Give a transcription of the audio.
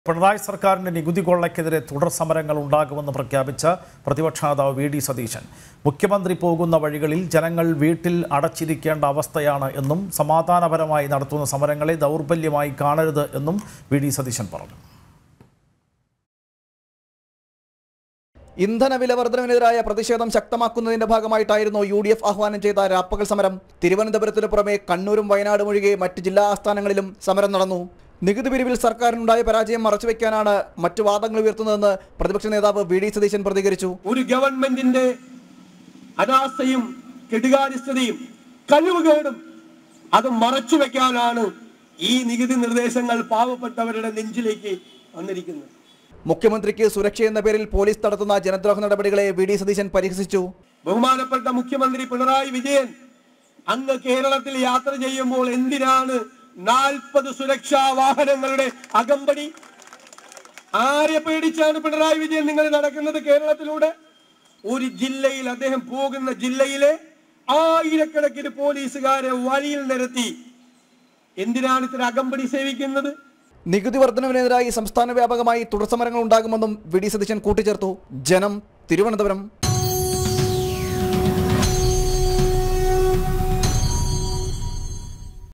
പിണറായി സർക്കാരിന്റെ നികുതി കൊള്ളയ്ക്കെതിരെ തുടർ സമരങ്ങൾ ഉണ്ടാകുമെന്ന് പ്രഖ്യാപിച്ച പ്രതിപക്ഷ നേതാവ് വി ഡി സതീശൻ മുഖ്യമന്ത്രി പോകുന്ന വഴികളിൽ ജനങ്ങൾ വീട്ടിൽ അടച്ചിരിക്കേണ്ട അവസ്ഥയാണ് എന്നും സമാധാനപരമായി നടത്തുന്ന സമരങ്ങളെ ദൗർബല്യമായി കാണരുത് എന്നും വി ഡി സതീശൻ പറഞ്ഞു ഇന്ധന വില വർധനവിനെതിരായ പ്രതിഷേധം ശക്തമാക്കുന്നതിന്റെ ഭാഗമായിട്ടായിരുന്നു യു ഡി എഫ് ആഹ്വാനം ചെയ്ത രാപ്പകൽ സമരം തിരുവനന്തപുരത്തിന് പുറമെ കണ്ണൂരും വയനാടും ഒഴികെ മറ്റ് ജില്ലാ ആസ്ഥാനങ്ങളിലും സമരം നടന്നു നികുതി പിരിവിൽ സർക്കാരിനുണ്ടായ പരാജയം മറച്ചുവെക്കാനാണ് മറ്റു വാദങ്ങൾ ഉയർത്തുന്നതെന്ന് പ്രതിപക്ഷ നേതാവ് വി ഡി സതീശൻ പ്രതികരിച്ചു ഒരു ഗവൺമെന്റിന്റെ അനാസ്ഥയും കെടുകാര്യസ്ഥതയും കഴിവുകേടും അത് മറച്ചു വെക്കാനാണ് ഈ നികുതി നിർദ്ദേശങ്ങൾ പാവപ്പെട്ടവരുടെ നെഞ്ചിലേക്ക് വന്നിരിക്കുന്നത് മുഖ്യമന്ത്രിക്ക് സുരക്ഷ എന്ന പേരിൽ പോലീസ് നടത്തുന്ന ജനദ്രോഹ നടപടികളെ വി ഡി സതീശൻ പരിഹസിച്ചു ബഹുമാനപ്പെട്ട മുഖ്യമന്ത്രി പിണറായി വിജയൻ അങ്ങ് കേരളത്തിൽ യാത്ര ചെയ്യുമ്പോൾ എന്തിനാണ് നാൽപ്പത് സുരക്ഷാ വാഹനങ്ങളുടെ അകമ്പടി ആരെ പേടിച്ചാണ് പിണറായി വിജയൻ നിങ്ങൾ നടക്കുന്നത് കേരളത്തിലൂടെ ഒരു ജില്ലയിൽ അദ്ദേഹം പോകുന്ന ജില്ലയിലെ ആയിരക്കണക്കിന് പോലീസുകാരെ വഴിയിൽ നിരത്തി എന്തിനാണ് ഇത്ര അകമ്പടി സേവിക്കുന്നത് നികുതി വർധനവിനെതിരായി സംസ്ഥാന വ്യാപകമായി തുടർ സമരങ്ങൾ ഉണ്ടാകുമെന്നും വി ഡി സതീശൻ കൂട്ടിച്ചേർത്തു ജനം തിരുവനന്തപുരം